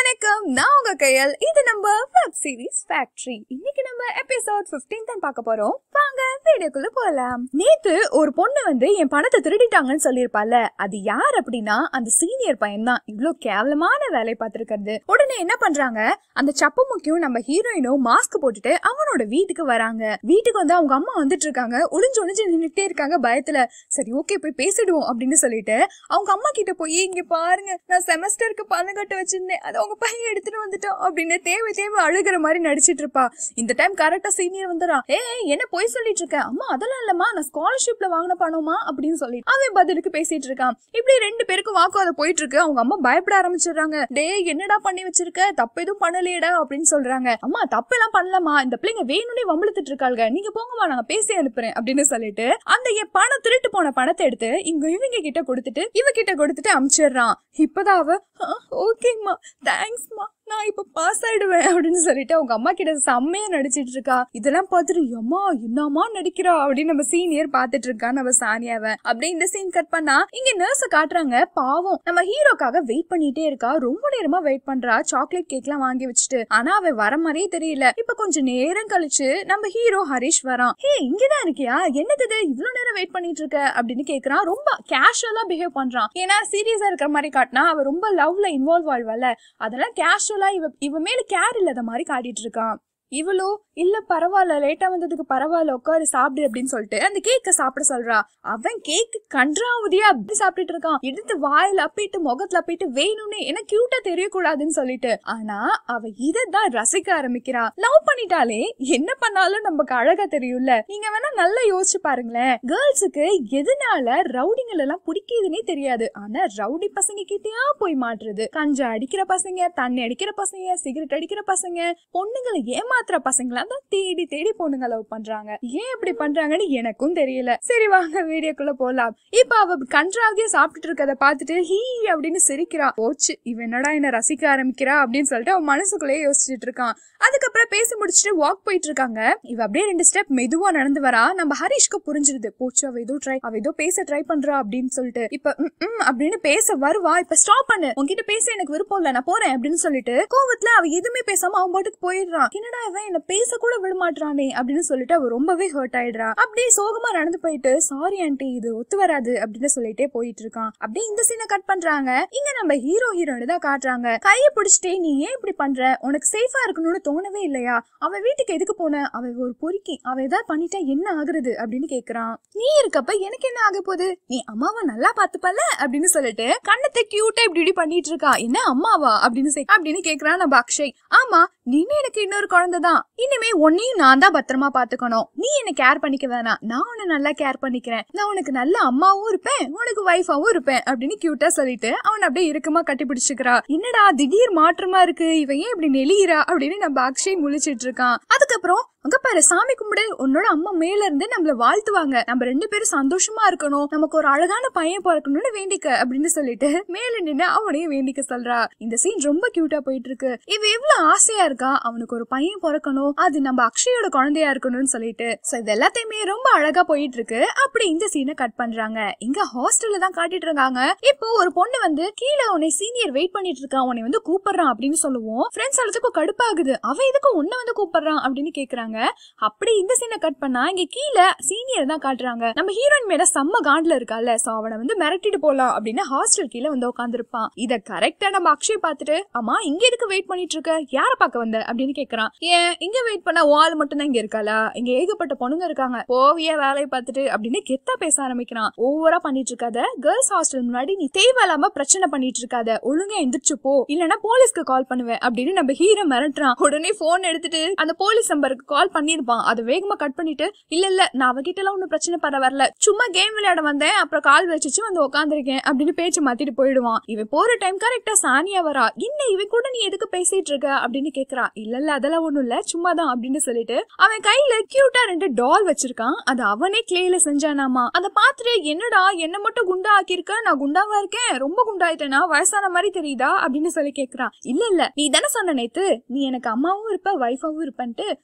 வணக்கம் நான் உங்க கையல் இது நம்ம வெப் சீரிஸ் ஃபேக்டரி இன்னைக்கு நம்ம எபிசோட் 15 தான் பார்க்க போறோம் வாங்க வீடியோக்குள்ள போலாம் நேத்து ஒரு பொண்ணு வந்து என் பணத்தை திருடிட்டாங்கன்னு சொல்லியிருப்பால அது யார் அப்படின்னா அந்த சீனியர் பையன் தான் இவ்ளோ கேவலமான வேலையை பார்த்திருக்கிறது உடனே என்ன பண்றாங்க அந்த சப்பு முக்கியம் நம்ம ஹீரோயினும் மாஸ்க் போட்டுட்டு அவனோட வீட்டுக்கு வராங்க வீட்டுக்கு வந்து அவங்க அம்மா வந்துட்டு இருக்காங்க ஒளிஞ்சு ஒளிஞ்சு நின்னுட்டே இருக்காங்க பயத்துல சரி ஓகே போய் பேசிடுவோம் அப்படின்னு சொல்லிட்டு அவங்க அம்மா கிட்ட போய் இங்க பாருங்க நான் செமஸ்டருக்கு பணம் கட்ட வச்சிருந்தேன் அது அவங்க பையன் எடுத்துட்டு வந்துட்டோம் அப்படின்னு தேவை தேவை அழுகிற மாதிரி நடிச்சிட்டு இருப்பா இந்த டைம் கரெக்டா சீனியர் வந்துடா ஏ என்ன போய் சொல்லிட்டு இருக்க அம்மா அதெல்லாம் இல்லம்மா நான் ஸ்காலர்ஷிப்ல வாங்கின பணமா அப்படின்னு சொல்லி அவன் பதிலுக்கு பேசிட்டு இருக்கான் இப்படி ரெண்டு பேருக்கும் வாக்குவாதம் போயிட்டு இருக்கு அவங்க அம்மா பயப்பட ஆரம்பிச்சிடுறாங்க டே என்னடா பண்ணி வச்சிருக்க தப்பு எதுவும் பண்ணலையடா அப்படின்னு சொல்றாங்க அம்மா தப்பு எல்லாம் பண்ணலமா இந்த பிள்ளைங்க வேணும்னே வம்பிழுத்துட்டு இருக்காளுங்க நீங்க போங்கம்மா நாங்க பேசி அனுப்புறேன் அப்படின்னு சொல்லிட்டு அந்த என் பணம் திருட்டு போன பணத்தை எடுத்து இங்க இவங்க கிட்ட கொடுத்துட்டு இவ கிட்ட கொடுத்துட்டு அமிச்சிடுறான் இப்பதான் அவ ஓகேம்மா தேங்க்ஸ்மா நான் இப்ப பாஸ் ஆயிடுவேன் அப்படின்னு சொல்லிட்டு அவங்க அம்மா கிட்ட செம்மையா நடிச்சிட்டு இருக்கா இதெல்லாம் பார்த்துட்டு அம்மா என்னம்மா நடிக்கிறா அப்படின்னு நம்ம சீனியர் பாத்துட்டு இருக்கா நம்ம சானியாவை அப்படியே இந்த சீன் கட் பண்ணா இங்க நர்ஸ காட்டுறாங்க பாவம் நம்ம ஹீரோக்காக வெயிட் பண்ணிட்டே இருக்கா ரொம்ப நேரமா வெயிட் பண்றா சாக்லேட் கேக் எல்லாம் வாங்கி வச்சுட்டு ஆனா அவன் வர மாதிரியே தெரியல இப்ப கொஞ்சம் நேரம் கழிச்சு நம்ம ஹீரோ ஹரிஷ் வரான் ஹே இங்கதான் இருக்கியா என்னது இது இவ்வளவு நேரம் வெயிட் பண்ணிட்டு இருக்க அப்படின்னு கேக்குறான் ரொம்ப கேஷுவலா பிஹேவ் பண்றான் ஏன்னா சீரியஸா இருக்கிற மாதிரி காட்டினா அவ ரொம்ப லவ்ல இன்வால்வ் ஆழ்வால அதெல்லாம் கேஷுவலா இவ இவ மேல கேர் இல்லாத மாதிரி காட்டிட்டு இருக்கான் இவளோ இல்ல பரவாயில்ல லேட்டா வந்ததுக்கு பரவாயில்ல உட்காரு சாப்பிடு அப்படின்னு சொல்லிட்டு அந்த கேக்க சாப்பிட சொல்றா அவன் கேக்கு கன்றாவுதியா அப்படி சாப்பிட்டுட்டு இருக்கான் எடுத்து வாயில அப்பிட்டு முகத்துல அப்பிட்டு வேணும்னே என்ன கியூட்டா தெரியக்கூடாதுன்னு சொல்லிட்டு ஆனா அவ இததான் ரசிக்க ஆரம்பிக்கிறா லவ் பண்ணிட்டாலே என்ன பண்ணாலும் நமக்கு அழகா தெரியும்ல நீங்க வேணா நல்லா யோசிச்சு பாருங்களேன் கேர்ள்ஸுக்கு எதனால ரவுடிங்கள் எல்லாம் பிடிக்குதுன்னே தெரியாது ஆனா ரவுடி பசங்க கிட்டயா போய் மாட்டுறது கஞ்சா அடிக்கிற பசங்க தண்ணி அடிக்கிற பசங்க சிகரெட் அடிக்கிற பசங்க பொண்ணுங்களை ஏமாத்துற பசங்களா தான் தேடி தேடி பொண்ணுங்க லவ் பண்றாங்க ஏன் இப்படி பண்றாங்கன்னு எனக்கும் தெரியல சரி வாங்க வீடியோக்குள்ள போலாம் இப்ப அவ கன்றாவியா சாப்பிட்டுட்டு இருக்கத பார்த்துட்டு ஹீ அப்படின்னு சிரிக்கிறா போச்சு இவ என்னடா என்ன ரசிக்க ஆரம்பிக்கிறா அப்படின்னு சொல்லிட்டு அவன் மனசுக்குள்ளேயே யோசிச்சுட்டு இருக்கான் அதுக்கப்புறம் பேசி முடிச்சுட்டு வாக் போயிட்டு இருக்காங்க இவ அப்படியே ரெண்டு ஸ்டெப் மெதுவா நடந்து வரா நம்ம ஹரிஷ்க்கு புரிஞ்சிருது போச்சு அவ ஏதோ ட்ரை அவ ஏதோ பேச ட்ரை பண்றா அப்படின்னு சொல்லிட்டு இப்ப ம், ம் அப்படின்னு பேச வருவா இப்ப ஸ்டாப் பண்ணு உன்கிட்ட பேச எனக்கு விருப்பம் இல்ல நான் போறேன் அப்படின்னு சொல்லிட்டு கோவத்துல அவ எதுவுமே பேசாம அவன் பாட்டுக்கு போயிடுறான் என்னடா இவன் என்ன பேச கூட விட மாட்டானே அப்படின்னு சொல்லிட்டு அவ ரொம்பவே ஹர்ட் ஆயிடுறா அப்படியே சோகமா நடந்து போயிட்டு சாரி ஆண்டி இது ஒத்து வராது அப்படின்னு சொல்லிட்டே போயிட்டு இருக்கான் அப்படியே இந்த சீனை கட் பண்றாங்க இங்க நம்ம ஹீரோ ஹீரோனு தான் காட்டுறாங்க கைய பிடிச்சிட்டே நீ ஏன் இப்படி பண்ற உனக்கு சேஃபா இருக்கணும்னு தோணவே இல்லையா அவ வீட்டுக்கு எதுக்கு போன அவ ஒரு பொறுக்கி அவ ஏதாவது பண்ணிட்டா என்ன ஆகுறது அப்படின்னு கேக்குறான் நீ இருக்கப்ப எனக்கு என்ன ஆக போகுது நீ அம்மாவை நல்லா பாத்துப்பல அப்படின்னு சொல்லிட்டு கண்ணத்தை கியூட்டா இப்படி இப்படி பண்ணிட்டு இருக்கா என்ன அம்மாவா அப்படின்னு say- அப்படின்னு கேக்குறான் நம்ம அக்ஷய் ஆமா நீனும் எனக்கு இன்னொரு குழந்தை தான் இனிமே உன்னையும் நான் தான் பத்திரமா பாத்துக்கணும் நீ என்ன கேர் பண்ணிக்க வேணாம் நான் உன்னை நல்லா கேர் பண்ணிக்கிறேன் நான் உனக்கு நல்ல அம்மாவும் இருப்பேன் உனக்கு வைஃபாவும் இருப்பேன் அப்படின்னு கியூட்டா சொல்லிட்டு அவன் அப்படியே இறுக்கமா கட்டி பிடிச்சுக்கிறா என்னடா திடீர் மாற்றமா இருக்கு இவன் ஏன் இப்படி நெளியிறா அப்படின்னு நம்ம அக்ஷய் முழிச்சிட்டு இருக்கான் அதுக்கப்புறம் அங்க பாரு சாமி கும்பிடு உன்னோட அம்மா மேல இருந்து நம்மள வாழ்த்துவாங்க நம்ம ரெண்டு பேரும் சந்தோஷமா இருக்கணும் நமக்கு ஒரு அழகான பையன் பிறக்கணும்னு வேண்டிக்க அப்படின்னு சொல்லிட்டு மேல நின்னு அவனையும் வேண்டிக்க சொல்றா இந்த சீன் ரொம்ப கியூட்டா போயிட்டு இருக்கு இவ எவ்வளவு ஆசையா இருக்கா அவனுக்கு ஒரு பையன் பிறக்கணும் அது நம்ம அக்ஷயோட குழந்தையா இருக்கணும்னு சொல்லிட்டு சோ இது எல்லாத்தையுமே ரொம்ப அழகா போயிட்டு இருக்கு அப்படி இந்த சீனை கட் பண்றாங்க இங்க ஹாஸ்டல்ல தான் காட்டிட்டு இருக்காங்க இப்போ ஒரு பொண்ணு வந்து கீழே உன்னை சீனியர் வெயிட் பண்ணிட்டு இருக்கான் உன்னை வந்து கூப்பிடுறான் அப்படின்னு சொல்லுவோம் ஃப்ரெண்ட்ஸ் எல்லாத்துக்கும் கடுப்பாகுது அவன் எதுக்கு உன்னை வந்து கூப்பிடுறான் அப்படின்னு கேக்குறாங்க அப்படி இந்த சீனை கட் பண்ணா இங்க கீழே சீனியர் தான் காட்டுறாங்க நம்ம ஹீரோயின் மேல செம்ம காண்ட்ல இருக்கால சோ அவனை வந்து மிரட்டிட்டு போலாம் அப்படின்னு ஹாஸ்டல் கீழே வந்து உட்காந்துருப்பான் இத கரெக்டா நம்ம அக்ஷய் பார்த்துட்டு அம்மா இங்க எதுக்கு வெயிட் பண்ணிட்டு இருக்க யார பார்க்க வந்த அப்படின்னு கேக்குறான் ஏன் இங்க வெயிட் பண்ணா வால் மட்டும் தான் இங்க இருக்காளா இங்க ஏகப்பட்ட பொண்ணுங்க இருக்காங்க போவிய வேலையை பார்த்துட்டு அப்படின்னு கெத்தா பேச ஆரம்பிக்கிறான் ஓவரா பண்ணிட்டு இருக்காத கேர்ள்ஸ் ஹாஸ்டல் முன்னாடி நீ தேவையில்லாம பிரச்சனை பண்ணிட்டு இருக்காத ஒழுங்கா எந்திரிச்சு போ இல்லனா போலீஸ்க்கு கால் பண்ணுவேன் அப்படின்னு நம்ம ஹீரோ மிரட்டுறான் உடனே போன் எடுத்துட்டு அந்த போலீஸ் நம்பருக்கு கால் பண்ணிருப்பான் அதை வேகமா கட் பண்ணிட்டு இல்ல இல்ல நான் அவகிட்ட எல்லாம் ஒன்னும் பிரச்சனை பண்ண வரல சும்மா கேம் விளையாட வந்தேன் அப்புறம் கால் வச்சுச்சு வந்து உட்காந்துருக்கேன் அப்படின்னு பேச்சு மாத்திட்டு போயிடுவான் இவன் போற டைம் கரெக்டா சானியா வரா என்ன இவன் கூட நீ எதுக்கு பேசிட்டு இருக்க அப்படின்னு கேக்குறா இல்ல இல்ல அதெல்லாம் ஒண்ணும் இல்ல சும்மா தான் அப்படின்னு சொல்லிட்டு அவன் கையில கியூட்டா ரெண்டு டால் வச்சிருக்கான் அது அவனே கிளேல செஞ்சானாமா அதை பார்த்துட்டு என்னடா என்ன மட்டும் குண்டா ஆக்கியிருக்க நான் குண்டாவா இருக்கேன் ரொம்ப குண்டாயிட்டேனா வயசான மாதிரி தெரியுதா அப்படின்னு சொல்லி கேக்குறான் இல்ல இல்ல நீ தானே சொன்ன நேத்து நீ எனக்கு அம்மாவும் இருப்ப வைஃபாவும் இருப்பன்ட்டு சோ என்ன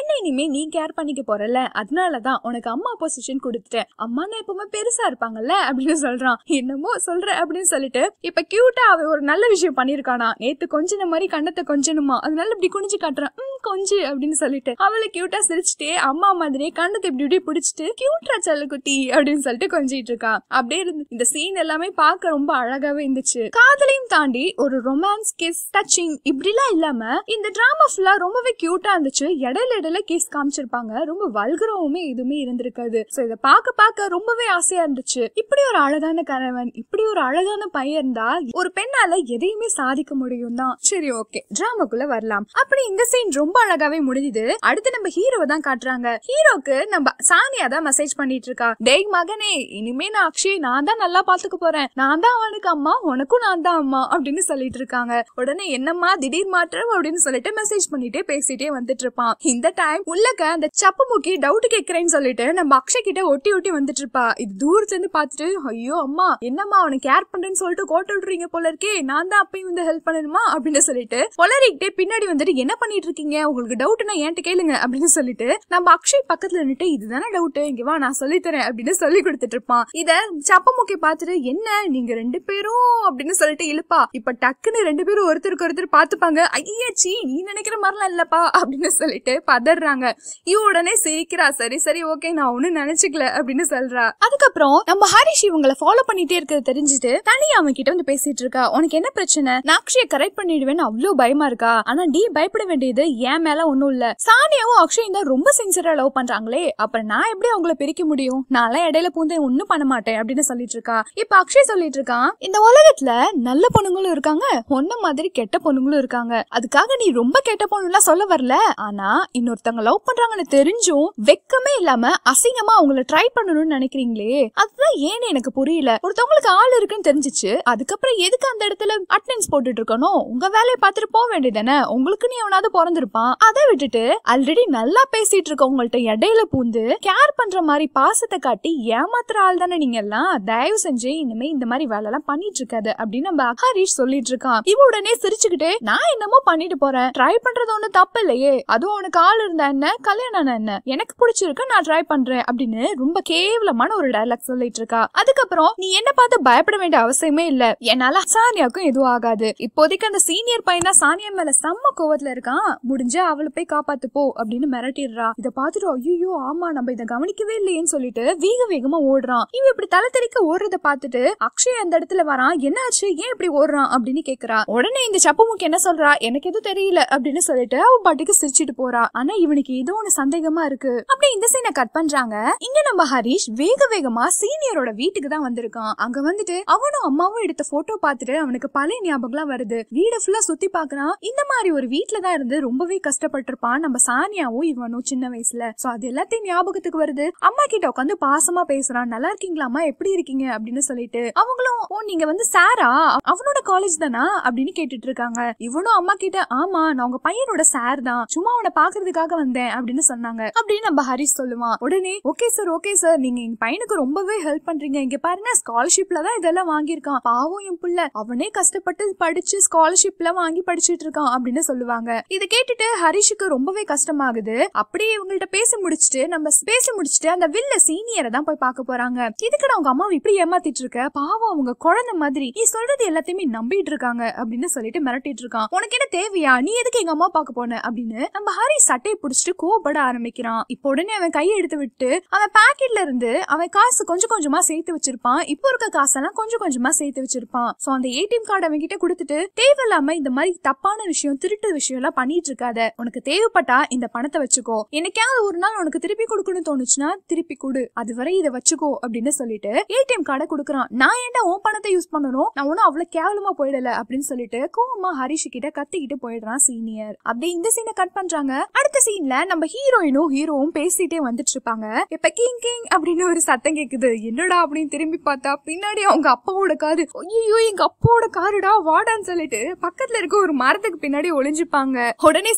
என்ன இனிமே நீ கேர் பண்ணிக்க போறல அதனாலதான் உனக்கு அம்மா பொசிஷன் கொடுத்துட்டேன் அம்மானா எப்பவுமே பெருசா இருப்பாங்கல்ல அப்படின்னு சொல்றான் என்னமோ சொல்ற அப்படின்னு சொல்லிட்டு இப்ப கியூட்டா அவ ஒரு நல்ல விஷயம் பண்ணிருக்கானா நேத்து கொஞ்சின மாதிரி கண்ணத்தை கொஞ்சணுமா அதனால இப்படி குனிஞ்சு காட்டுறான் ம் கொஞ்சு அப்படின்னு சொல்லிட்டு அவளை கியூட்டா சிரிச்சுட்டே அம்மா மாதிரியே கண்ணத்தை இப்படி இப்படி பிடிச்சிட்டு கியூட்ரா செல்லக்குட்டி அப்படின்னு சொல்லிட்டு கொஞ்சிட்டு இருக்கா அப்படியே இருந்து இந்த சீன் எல்லாமே பார்க்க ரொம்ப அழகாவே இருந்துச்சு காதலையும் தாண்டி ஒரு ரொமான்ஸ் கிஸ் டச்சிங் இப்படிலாம் இல்லாம இந்த டிராமா ஃபுல்லா ரொம்பவே கியூட்டா இருந்துச்சு இடையில இடையில கிஸ் காமிச்சிருப்பாங்க ரொம்ப வல்கரவுமே எதுவுமே இருந்திருக்காது சோ இதை பார்க்க பார்க்க ரொம்பவே ஆசையா இருந்துச்சு இப்படி ஒரு அழகான கணவன் இப்படி ஒரு அழகான பையன் இருந்தா ஒரு பெண்ணால எதையுமே சாதிக்க முடியும் தான் சரி ஓகே டிராமாக்குள்ள வரலாம் அப்படி இந்த சீன் ரொம்ப அழகாவே முடிஞ்சுது அடுத்து நம்ம ஹீரோவை தான் காட்டுறாங்க ஹீரோக்கு நம்ம சானியா தான் மெசேஜ் பண்ணிட்டு இருக்கா டேய் மகனே இனிமே நான் அக்ஷய் நான் தான் நல்லா பாத்துக்க போறேன் நான் தான் அவனுக்கு அம்மா உனக்கும் நான் தான் அம்மா அப்படின்னு சொல்லிட்டு இருக்காங்க உடனே என்னம்மா திடீர் மாற்றம் அப்படின்னு சொல்லிட்டு மெசேஜ் பண்ணிட்டே பேசிட்டே வந்துட்டு இருப்பான் இந்த டைம் உள்ளக்க அந்த சப்பு முக்கி டவுட் கேக்குறேன்னு சொல்லிட்டு நம்ம அக்ஷய் கிட்ட ஒட்டி ஒட்டி வந்துட்டு இருப்பா இது தூரத்துல இருந்து பாத்துட்டு ஐயோ அம்மா என்னம்மா அவனுக்கு கேர் பண்றேன்னு சொல்லிட்டு கோட்டை விடுறீங்க போல இருக்கே நான் தான் அப்பயும் வந்து ஹெல்ப் பண்ணணுமா அப்படின்னு சொல்லிட்டு பொலரிக்கிட்டே பின்னாடி வந்துட்டு என்ன பண்ணிட்டு இருக்கீங்க உங்களுக்கு டவுட்னா என்கிட்ட கேளுங்க அப்படின்னு சொல்லிட்டு நம்ம அக்ஷய் பக்கத்துல நின்னுட்டு இதுதானே டவுட் இங்க வா நான் சொல்லி தரேன் அப்படின்னு சொல்லி கொடுத்துட்டு இருப்பான் இத சப்பமுக்கி பார்த்துட்டு என்ன நீங்க ரெண்டு பேரும் அப்படின்னு சொல்லிட்டு இழுப்பா இப்ப டக்குன்னு ரெண்டு பேரும் ஒருத்தருக்கு ஒருத்தர் பாத்துப்பாங்க ஐயாச்சி நீ நினைக்கிற மாதிரிலாம் இல்லப்பா அப்படின்னு சொல்லிட்டு பதறாங்க இவ உடனே சிரிக்கிறா சரி சரி ஓகே நான் ஒண்ணும் நினைச்சுக்கல அப்படின்னு சொல்றா அதுக்கப்புறம் நம்ம ஹரிஷ் இவங்களை ஃபாலோ பண்ணிட்டே இருக்கிறது தெரிஞ்சுட்டு தனியா அவன் கிட்ட வந்து பேசிட்டு இருக்கா உனக்கு என்ன பிரச்சனை நான் அக்ஷய கரெக்ட் பண்ணிடுவேன்னு அவ்வளவு பயமா இருக்கா ஆனா டி பயப்பட வேண்டியது என் மேல ஒண்ணும் இல்ல சானியாவும் அக்ஷயும் தான் ரொம்ப சின்சியரா லவ் பண்றாங்களே அப்புறம் நான் எப்படி அவங்கள பிரிக்க முடியும் நான்லாம் இடையில பூந்து ஒண்ணும் பண்ண மாட்டேன் அப்படின்னு சொல்லிட்டு இருக்கா இப்ப அக்ஷய் சொல்லிட்டு இருக்கான் இந்த உலகத்துல நல்ல பொண்ணுங்களும் இருக்காங்க ஒன்ன மாதிரி கெட்ட பொண்ணுங்களும் இருக்காங்க அதுக்காக நீ ரொம்ப கெட்ட பொண்ணுலாம் சொல்ல வரல ஆனா இன்னொருத்தவங்க லவ் பண்றாங்கன்னு தெரிஞ்சும் வெக்கமே இல்லாம அசிங்கமா அவங்கள ட்ரை பண்ணணும்னு நினைக்கிறீங்களே அதுதான் ஏன்னு எனக்கு புரியல ஒருத்தவங்களுக்கு ஆள் இருக்குன்னு தெரிஞ்சுச்சு அதுக்கப்புறம் எதுக்கு அந்த இடத்துல அட்டென்ஸ் போட்டுட்டு இருக்கணும் உங்க வேலையை பார்த்துட்டு போக வேண்டியதானே உங்களுக்கு நீ எவனாவது பிறந்திருப்பான் அதை விட்டுட்டு ஆல்ரெடி நல்லா பேசிட்டு இருக்கவங்கள்ட்ட இடையில பூந்து கேர் பண்ற மாதிரி பாசத்தை காட்டி ஏமாத்துற ஆள் தானே நீங்க எல்லாம் தயவு செஞ்சு இனிமே இந்த மாதிரி வேலை எல்லாம் பண்ணிட்டு இருக்காது அப்படின்னு நம்ம ஹரிஷ் சொல்லிட்டு இருக்கான் இவ உடனே சிரிச்சுக்கிட்டு நான் என்னமோ பண்ணிட்டு போறேன் ட்ரை பண்றது ஒண்ணு தப்பு இல்லையே அதுவும் உனக்கு ஆள் இருந்தா என்ன கல்யாணம் ஆனா என்ன எனக்கு பிடிச்சிருக்கு நான் ட்ரை பண்றேன் அப்படின்னு ரொம்ப கேவலமான ஒரு டைலாக் சொல்லிட்டு இருக்கா அதுக்கப்புறம் நீ என்ன பார்த்து பயப்பட வேண்டிய அவசியமே இல்ல என்னால சானியாக்கும் எதுவும் ஆகாது இப்போதைக்கு அந்த சீனியர் பையன் தான் சானியா மேல செம்ம கோவத்துல இருக்கான் முடிஞ்சா அவளை போய் காப்பாத்து போ அப்படின்னு மிரட்டிடுறா இத பாத்துட்டு ஐயோ ஆமா நம்ம இத கவனிக்கவே இல்லையேன்னு சொல்லிட்டு வேக வேகமா ஓடுறான் இவன் இப்படி தலை தெறிக்க ஓடுறத பார்த்துட்டு அக்ஷய் அந்த இடத்துல வரான் என்னாச்சு ஏன் இப்படி ஓடுறான் அப்படின்னு கேக்குறா உடனே இந்த சப்பமுக்கு என்ன சொல்றா எனக்கு எதுவும் தெரியல அப்படின்னு சொல்லிட்டு அவ பாட்டுக்கு சிரிச்சிட்டு போறா ஆனா இவனுக்கு ஏதோ ஒண்ணு சந்தேகமா இருக்கு அப்படியே இந்த சீனை கட் பண்றாங்க இங்க நம்ம ஹரிஷ் வேக வேகமா சீனியரோட வீட்டுக்கு தான் வந்திருக்கான் அங்க வந்துட்டு அவனும் அம்மாவும் எடுத்த போட்டோ பார்த்துட்டு அவனுக்கு பழைய ஞாபகம்லாம் வருது வீட ஃபுல்லா சுத்தி பாக்குறான் இந்த மாதிரி ஒரு வீட்ல தான் இருந்து ரொம்பவே கஷ்டப்பட்டிருப்பான் நம்ம சானியாவும் இவனும் சின்ன வயசுல சோ அது எல்லாத்தையும் ஞாபகத்துக்கு வருது அம்மா கிட்ட உட்காந்து பாசமா பேசுறான் நல்லா இருக்கீங்களாமா எப்படி இருக்கீங்க அப்படின்னு சொல்லிட்டு அவங்களும் ஓ நீங்க வந்து சாரா அவனோட காலேஜ் தானா அப்படின்னு கேட்டுட்டு இருக்காங்க இவனும் அம்மா கிட்ட ஆமா நான் உங்க பையனோட சார் தான் சும்மா அவனை பாக்குறதுக்காக வந்தேன் அப்படின்னு சொன்னாங்க அப்படின்னு நம்ம ஹரிஷ் சொல்லுவான் உடனே ஓகே சார் ஓகே சார் நீங்க எங்க பையனுக்கு ரொம்பவே ஹெல்ப் பண்றீங்க இங்க பாருங்க ஸ்காலர்ஷிப்ல தான் இதெல்லாம் வாங்கியிருக்கான் பாவம் என் புள்ள அவனே கஷ்டப்பட்டு படிச்சு ஸ்காலர்ஷிப்ல வாங்கி படிச்சிட்டு இருக்கான் அப்படின்னு சொல்லுவாங்க இதை கேட்டுட்டு ஹரிஷுக்கு ரொம்பவே கஷ்டமாகுது அப்படியே இவங்கள்ட்ட பேசி முடிச்சுட்டு நம்ம பேசி முடிச்சுட்டு அந்த வில்ல சீனியரை தான் போய் பார்க்க போறாங்க இதுக்கு நான் உங்க அம்மாவை இப்படி ஏமாத்திட்டு இருக்க பாவம் அவங்க குழந்தை மாதிரி நீ சொல்றது எல்லாத்தையுமே நம்பிட்டு இருக்காங்க அப்படின்னு சொல்லிட்டு மிரட்டிட்டு இருக்கான் உனக்கு என்ன தேவையா நீ எதுக்கு எங்க அம்மா பார்க்க போன அப்படின்னு நம்ம ஹரி சட்டையை பிடிச்சிட்டு கோவப்பட ஆரம்பிக்கிறான் இப்போ உடனே அவன் கையை எடுத்து விட்டு அவன் பாக்கெட்ல இருந்து அவன் காசு கொஞ்சம் கொஞ்சமா சேர்த்து வச்சிருப்பான் இப்போ இருக்க காசெல்லாம் கொஞ்சம் கொஞ்சமா சேர்த்து வச்சிருப்பான் சோ அந்த ஏடிஎம் கார்டு அவன் கிட்ட கொடுத்துட்டு தேவையில்லாம இந்த மாதிரி தப்பான விஷயம் திருட்டு விஷயம் எல்லாம் பண்ணிட்டு இருக்காத உனக்கு தேவைப்பட்டா இந்த பணத்தை வச்சுக்கோ என்னைக்காவது ஒரு நாள் உனக்கு திருப்பி கொடுக்கணும்னு தோணுச்சுன்னா திருப்பி கொடு அதுவரை இதை வச்சுக்கோ அப்படின்னு சொல்லிட்டு ஏடிஎம் கார்டை கொடுக்குறான் நான் ஏன்டா உன் பணத்தை யூஸ் பண்ணணும் நான் ஒன்னும் அவ்வளவு கேவலமா போயிடல அப்படின்னு சொல்லிட்டு கோவமா ஹரிஷ் கிட்ட கத்திக்கிட்டு போயிடுறான் சீனியர் அப்படியே இந்த சீனை கட் பண்றாங்க அடுத்த சீன்ல நம்ம ஹீரோயினும் ஹீரோவும் பேசிட்டே வந்துட்டு இருப்பாங்க இப்ப கிங் கிங் அப்படின்னு ஒரு சத்தம் கேக்குது என்னடா அப்படின்னு திரும்பி பார்த்தா பின்னாடி அவங்க அப்பாவோட காரு ஐயோ எங்க அப்பாவோட காருடா வாடான்னு சொல்லிட்டு பக்கத்துல இருக்க ஒரு மரத்துக்கு பின்னாடி ஒளிஞ்சுப்பாங்க உடனே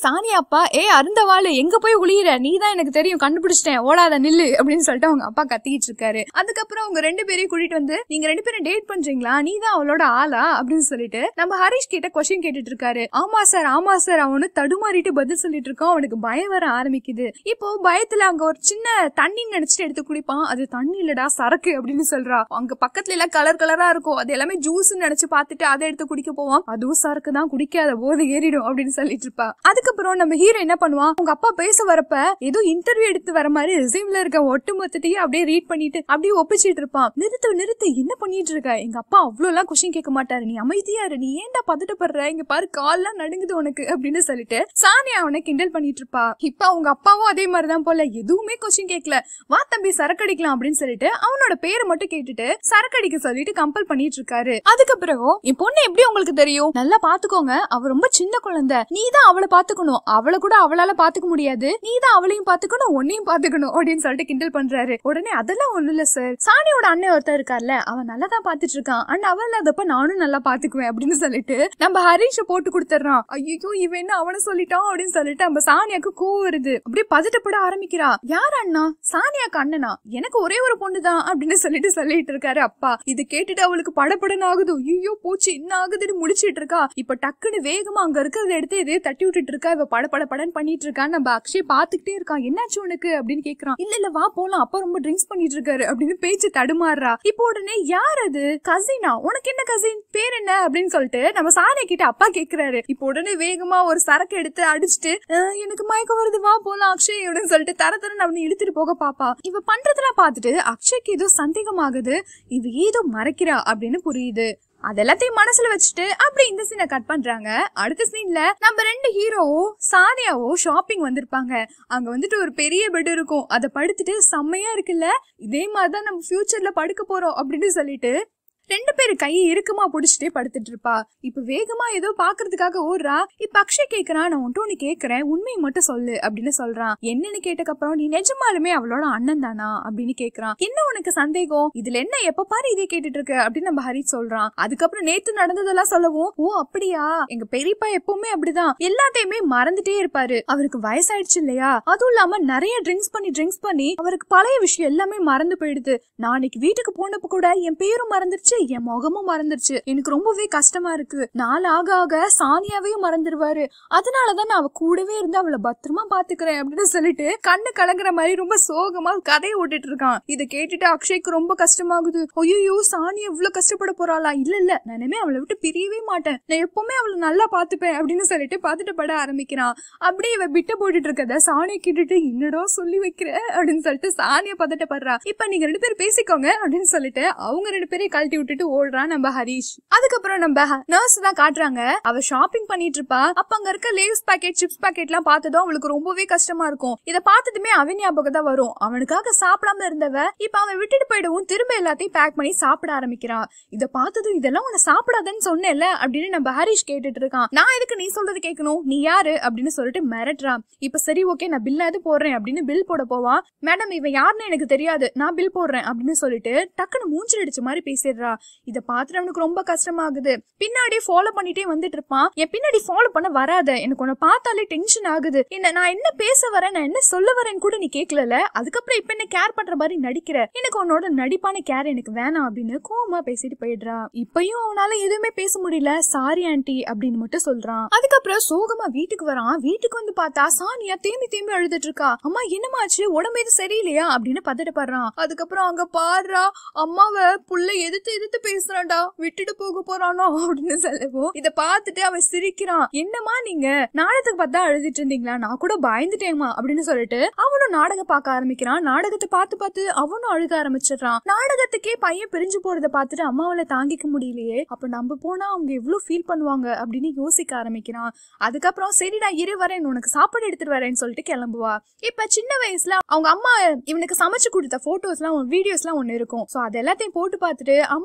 சானியா அப்பா ஏ அருந்தவாளு எங்க போய் ஒளியிற நீ தான் எனக்கு தெரியும் கண்டுபிடிச்சிட்டேன் ஓடாத நில்லு அப்படின்னு சொல்லிட்டு அவங்க அப்பா கத்திக்கிட்டு இருக்காரு அதுக்கப்புறம் அவங்க ரெண்டு பேரையும் கூட்டிட்டு வந்து நீங்க ரெண்டு பேரும் டேட் பண்றீங்களா நீ தான் அவளோட ஆளா அப்படின்னு சொல்லிட்டு நம்ம ஹரிஷ் கிட்ட கொஸ்டின் கேட்டுட்டு இருக்காரு ஆமா சார் ஆமா சார் அவனு தடுமாறிட்டு பதில் சொல்லிட்டு இருக்கான் அவனுக்கு பயம் வர ஆரம்பிக்குது இப்போ பயத்துல அங்க ஒரு சின்ன தண்ணி நினைச்சிட்டு எடுத்து குடிப்பான் அது தண்ணி இல்லடா சரக்கு அப்படின்னு சொல்றா அங்க பக்கத்துல எல்லாம் கலர் கலரா இருக்கும் அது எல்லாமே ஜூஸ் நினைச்சு பார்த்துட்டு அதை எடுத்து குடிக்க போவான் அதுவும் சரக்கு தான் குடிக்காத போது ஏறிடும் அப்படின்னு சொல்லிட்டு இருப்பா அதுக்கப்புறம் நம்ம ஹீரோ என்ன பண்ணுவான் உங்க அப்பா பேச வரப்ப ஏதோ இன்டர்வியூ எடுத்து வர மாதிரி ரிசீவ்ல இருக்க ஒட்டு மொத்தத்தையும் அப்படியே ரீட் பண்ணிட்டு அப்படியே ஒப்பிச்சிட்டு இருப்பான் நிறுத்து நிறுத்து என்ன பண்ணிட்டு இருக்க எங்க அப்பா அவ்வளவு எல்லாம் கொஸ்டின் கேட்க மாட்டாரு நீ அமைதியா இரு நீ ஏன்டா பதட்டப்படுற இங்க பாரு கால்லாம் நடுங்குது உனக்கு அப்படின்னு சொல்லிட்டு சானியா அவனை கிண்டல் பண்ணிட்டு இருப்பா இப்ப அவங்க அப்பாவும் அதே மாதிரிதான் போல எதுவுமே கொஸ்டின் கேட்கல வா தம்பி சரக்கு அடிக்கலாம் அப்படின்னு சொல்லிட்டு அவனோட பேரை மட்டும் கேட்டுட்டு சரக்கு அடிக்க சொல்லிட்டு கம்பல் பண்ணிட்டு இருக்காரு அதுக்கப்புறம் என் பொண்ணு எப்படி உங்களுக்கு தெரியும் நல்லா பாத்துக்கோங்க அவ ரொம்ப சின்ன குழந்தை நீ தான் அவளை பாத்துக்கணும் அவளை கூட அவளால பாத்துக்க முடியாது நீ தான் அவளையும் பாத்துக்கணும் உன்னையும் பாத்துக்கணும் அப்படின்னு சொல்லிட்டு கிண்டல் பண்றாரு உடனே அதெல்லாம் ஒண்ணு இல்ல சார் சாணியோட அண்ணன் ஒருத்தர் இருக்கார்ல அவன் நல்லா தான் பாத்துட்டு இருக்கான் அண்ட் அவ இல்லாதப்ப நானும் நல்லா பாத்துக்குவேன் அப்படின்னு சொல்லிட்டு நம்ம ஹரீஷ போட்டு கொடுத்துறான் ஐயோ இவன் என்ன அவனை சொல்லிட்டான் அப்படின்னு சொல்லிட்டு நம்ம சானியாக்கு கோவம் வருது அப்படியே பதட்டப்பட ஆரம்பிக்கிறா யார் அண்ணா சானியாக்கு அண்ணனா எனக்கு ஒரே ஒரு பொண்ணு தான் அப்படின்னு சொல்லிட்டு சொல்லிட்டு இருக்காரு அப்பா இது கேட்டுட்டு அவளுக்கு படபடன்னு ஆகுது ஐயோ போச்சு என்ன ஆகுதுன்னு முடிச்சிட்டு இருக்கா இப்ப டக்குன்னு வேகமா அங்க இருக்கிறத எடுத்து இதே தட்டி விட்டுட்டு இருக்கா இவ பட பட படன்னு பண்ணிட்டு இருக்கா நம்ம அக்ஷய் பாத்துக்கிட்டே இருக்கான் என்னாச்சு உனக்கு அப்படின்னு கேக்குறான் இல்ல இல்ல வா போலாம் அப்பா ரொம்ப ட்ரிங்க்ஸ் பண்ணிட்டு இருக்காரு அப்படின்னு பேச்சு தடுமாறுறா இப்போ உடனே யார் அது கசினா உனக்கு என்ன கசின் பேர் என்ன அப்படின்னு சொல்லிட்டு நம்ம சாணிய கிட்ட அப்பா கேக்குறாரு இப்போ உடனே வேகமா ஒரு சரக்கு எடுத்து அடிச்சுட்டு "அஹ், எனக்கு மயக்கம் வருது வா போலாம் அக்ஷய் அப்படின்னு சொல்லிட்டு தர தரன்னு அவனை இழுத்துட்டு போக பாப்பா இவ பண்றதெல்லாம் பார்த்துட்டு அக்ஷய்க்கு ஏதோ சந்தேகமாகுது இவ ஏதோ மறைக்கிறா அப்படின்னு புரியுது அதெல்லாத்தையும் மனசுல வச்சுட்டு அப்படி இந்த சீனை கட் பண்றாங்க அடுத்த சீன்ல நம்ம ரெண்டு ஹீரோவும் சானியாவும் ஷாப்பிங் வந்திருப்பாங்க அங்க வந்துட்டு ஒரு பெரிய பெட் இருக்கும் அதை படுத்துட்டு செம்மையா இருக்குல்ல இதே மாதிரிதான் நம்ம ஃபியூச்சர்ல படுக்க போறோம் அப்படின்னு சொல்லிட்டு ரெண்டு பேரும் கையை இறுக்கமா புடிச்சிட்டே படுத்துட்டு இருப்பா இப்ப வேகமா ஏதோ பாக்குறதுக்காக ஓடுறா இப்ப அக்ஷய் கேக்குறான் நான் உன்ட்டு ஒண்ணு கேக்குறேன் உண்மையை மட்டும் சொல்லு அப்படின்னு சொல்றான் என்னன்னு கேட்டக்கப்புறம் நீ நிஜமாலுமே அவளோட அண்ணன் தானா அப்படின்னு கேக்குறான் என்ன உனக்கு சந்தேகம் இதுல என்ன எப்ப பாரு இதே கேட்டுட்டு இருக்க அப்படின்னு நம்ம ஹரித் சொல்றான் அதுக்கப்புறம் நேத்து நடந்ததெல்லாம் சொல்லவும் ஓ அப்படியா எங்க பெரியப்பா எப்பவுமே அப்படிதான் எல்லாத்தையுமே மறந்துட்டே இருப்பாரு அவருக்கு வயசாயிடுச்சு இல்லையா அதுவும் இல்லாம நிறைய ட்ரிங்க்ஸ் பண்ணி ட்ரிங்க்ஸ் பண்ணி அவருக்கு பழைய விஷயம் எல்லாமே மறந்து போயிடுது நான் அன்னைக்கு வீட்டுக்கு போனப்ப கூட என் பேரும் மறந்துருச்சு என் முகமும் மறந்துருச்சு எனக்கு ரொம்பவே கஷ்டமா இருக்கு நாள் ஆக ஆக சானியாவையும் மறந்துடுவாரு அதனாலதான் நான் அவ கூடவே இருந்து அவளை பத்திரமா பாத்துக்கிறேன் அப்படின்னு சொல்லிட்டு கண்ணு கலங்குற மாதிரி ரொம்ப சோகமா கதையை ஓட்டிட்டு இருக்கான் இதை கேட்டுட்டு அக்ஷய்க்கு ரொம்ப கஷ்டமாகுது ஐயோ சானியா இவ்வளவு கஷ்டப்பட போறாளா இல்ல இல்ல நான் இனிமே அவளை விட்டு பிரியவே மாட்டேன் நான் எப்பவுமே அவளை நல்லா பாத்துப்பேன் அப்படின்னு சொல்லிட்டு பாத்துட்டு பட ஆரம்பிக்கிறான் அப்படியே இவ பிட்ட போட்டுட்டு இருக்கத சாணியை கேட்டுட்டு என்னடா சொல்லி வைக்கிற அப்படின்னு சொல்லிட்டு சாணிய பதட்டப்படுறா இப்ப நீங்க ரெண்டு பேரும் பேசிக்கோங்க அப்படின்னு சொல்லிட்டு அவங்க ரெண்டு பேரையும் கழட்டி விட்டுட்டு ஓடுறான் நம்ம ஹரிஷ் அதுக்கப்புறம் நம்ம நர்ஸ் தான் காட்டுறாங்க அவ ஷாப்பிங் பண்ணிட்டு இருப்பா அப்ப அங்க இருக்க லேஸ் பாக்கெட் சிப்ஸ் பாக்கெட் எல்லாம் பார்த்ததும் அவளுக்கு ரொம்பவே கஷ்டமா இருக்கும் இத பார்த்ததுமே அவன் ஞாபகம் தான் வரும் அவனுக்காக சாப்பிடாம இருந்தவ இப்ப அவன் விட்டுட்டு போயிடவும் திரும்ப எல்லாத்தையும் பேக் பண்ணி சாப்பிட ஆரம்பிக்கிறான் இத பார்த்ததும் இதெல்லாம் உன்னை சாப்பிடாதன்னு சொன்னேன்ல அப்படின்னு நம்ம ஹரிஷ் கேட்டுட்டு இருக்கான் நான் எதுக்கு நீ சொல்றது கேட்கணும் நீ யாரு அப்படின்னு சொல்லிட்டு மிரட்டுறான் இப்ப சரி ஓகே நான் பில்லாது போடுறேன் அப்படின்னு பில் போட போவான் மேடம் இவன் யாருன்னு எனக்கு தெரியாது நான் பில் போடுறேன் அப்படின்னு சொல்லிட்டு டக்குன்னு மூஞ்சில் அடிச்ச மாதிரி பேசிடுறா இத பார்த்துட்டு அவனுக்கு ரொம்ப கஷ்டமாகுது பின்னாடி ஃபாலோ பண்ணிட்டே வந்துட்டு இருப்பான் என் பின்னாடி ஃபாலோ பண்ண வராத எனக்கு உன்னை பார்த்தாலே டென்ஷன் ஆகுது என்ன நான் என்ன பேச வரேன் நான் என்ன சொல்ல வரேன்னு கூட நீ கேட்கல அதுக்கப்புறம் இப்ப என்ன கேர் பண்ற மாதிரி நடிக்கிற எனக்கு உன்னோட நடிப்பான கேர் எனக்கு வேணாம் அப்படின்னு கோவமா பேசிட்டு போயிடுறா இப்பயும் அவனால எதுவுமே பேச முடியல சாரி ஆன்ட்டி அப்படின்னு மட்டும் சொல்றான் அதுக்கப்புறம் சோகமா வீட்டுக்கு வரான் வீட்டுக்கு வந்து பார்த்தா சானியா தேம்பி தேம்பி அழுதுட்டு இருக்கா அம்மா என்னமாச்சு உடம்பு எது சரியில்லையா அப்படின்னு பதட்டப்படுறான் அதுக்கப்புறம் அங்க பாடுறா அம்மாவை புள்ள எதிர்த்து எதிர்த்து பேசுறான்டா விட்டுட்டு போக போறானோ அப்படின்னு சொல்லவும் இத பார்த்துட்டு அவன் சிரிக்கிறான் என்னம்மா நீங்க நாடகத்துக்கு பார்த்தா அழுதுட்டு இருந்தீங்களா நான் கூட பயந்துட்டேம்மா அப்படின்னு சொல்லிட்டு அவனும் நாடகம் பார்க்க ஆரம்பிக்கிறான் நாடகத்தை பார்த்து பார்த்து அவனும் அழுக ஆரம்பிச்சிடுறான் நாடகத்துக்கே பையன் பிரிஞ்சு போறத பார்த்துட்டு அம்மாவால தாங்கிக்க முடியலையே அப்ப நம்ம போனா அவங்க எவ்வளவு ஃபீல் பண்ணுவாங்க அப்படின்னு யோசிக்க ஆரம்பிக்கிறான் அதுக்கப்புறம் சரி நான் இரு வரேன் உனக்கு சாப்பாடு எடுத்துட்டு வரேன்னு சொல்லிட்டு கிளம்புவா இப்ப சின்ன வயசுல அவங்க அம்மா இவனுக்கு சமைச்சு கொடுத்த போட்டோஸ் எல்லாம் வீடியோஸ் எல்லாம் ஒண்ணு இருக்கும் சோ அது எல்லாத்தையும் போட்டு பார்த்துட்டு அம்மா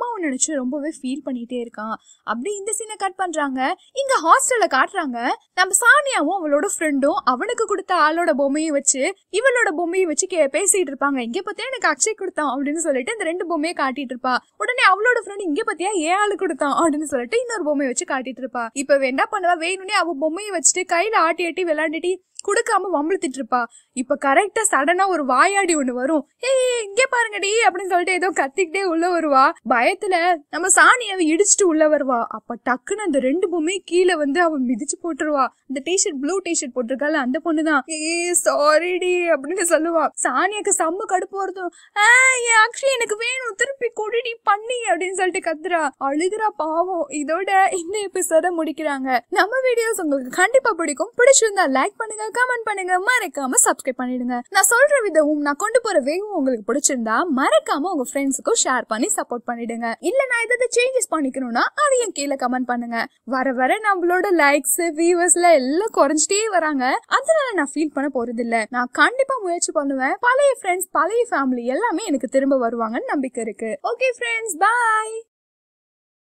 அப்பாவை நினைச்சு ரொம்பவே ஃபீல் பண்ணிட்டே இருக்கான் அப்படி இந்த சீனை கட் பண்றாங்க இங்க ஹாஸ்டல்ல காட்டுறாங்க நம்ம சானியாவும் அவளோட ஃப்ரெண்டும் அவனுக்கு கொடுத்த ஆளோட பொம்மையை வச்சு இவளோட பொம்மையை வச்சு கே- பேசிட்டு இருப்பாங்க இங்க பத்தியா எனக்கு அக்ஷய் கொடுத்தான் அப்படின்னு சொல்லிட்டு இந்த ரெண்டு பொம்மையை காட்டிட்டு இருப்பா உடனே அவளோட ஃப்ரெண்ட் இங்க பத்தியா ஏன் ஆளு கொடுத்தான் அப்படின்னு சொல்லிட்டு இன்னொரு பொம்மையை வச்சு காட்டிட்டு இருப்பா இப்ப இவ என்ன பண்ணுவா வேணும்னே அவ பொம்மையை வச்சுட்டு கையில ஆட்டி ஆட்டி விளையாண்டுட்டு கொடுக்காம வம்பிழுத்திட்டு இருப்பா இப்ப கரெக்டா சடனா ஒரு வாயாடி ஒண்ணு வரும் ஏய் இங்க பாருங்கடி அப்படின்னு சொல்லிட்டு ஏதோ கத்திக்கிட்டே உள்ள வருவா பயத்துல நம்ம சாணியாவை இடிச்சிட்டு உள்ள வருவா அப்ப டக்குன்னு அந்த ரெண்டு பொம்மையும் கீழே வந்து அவன் மிதிச்சு போட்டுருவா இந்த டிஷர்ட் ப்ளூ டிஷர்ட் போட்டிருக்கால அந்த பொண்ணுதான் ஏ சாரிடி அப்படின்னு சொல்லுவா சாணியாக்கு செம்ம கடுப்பு வருதும் "ஆஹ், என் அக்ஷய் எனக்கு வேணும் திருப்பி கொடிடி பண்ணி அப்படின்னு சொல்லிட்டு கத்துறா அழுகுறா பாவம் இதோட இந்த எபிசோட முடிக்கிறாங்க நம்ம வீடியோஸ் உங்களுக்கு கண்டிப்பா பிடிக்கும் பிடிச்சிருந்தா லைக் பண்ணுங்க கமெண்ட் பண்ணுங்க மறக்காம சப்ஸ்கிரைப் பண்ணிடுங்க நான் சொல்ற விதமும் நான் கொண்டு போற வேவும் உங்களுக்கு பிடிச்சிருந்தா மறக்காம உங்க ஃப்ரெண்ட்ஸுக்கும் ஷேர் பண்ணி சப்போர்ட் பண்ணிடுங்க இல்ல நான் ஏதாவது சேஞ்சஸ் பண்ணிக்கணும்னா அதையும் கீழே கமெண்ட் பண்ணுங்க வர வர நம்மளோட லைக்ஸ் வியூவர்ஸ்ல எல்லாம் குறைஞ்சிட்டே வராங்க அதனால நான் ஃபீல் பண்ண போறது இல்ல நான் கண்டிப்பா முயற்சி பண்ணுவேன் பழைய ஃப்ரெண்ட்ஸ் பழைய ஃபேமிலி எல்லாமே எனக்கு திரும்ப வருவாங்கன்னு நம்பிக்கை இருக்கு ஓகே ஃப்ரெண்ட்ஸ் பாய்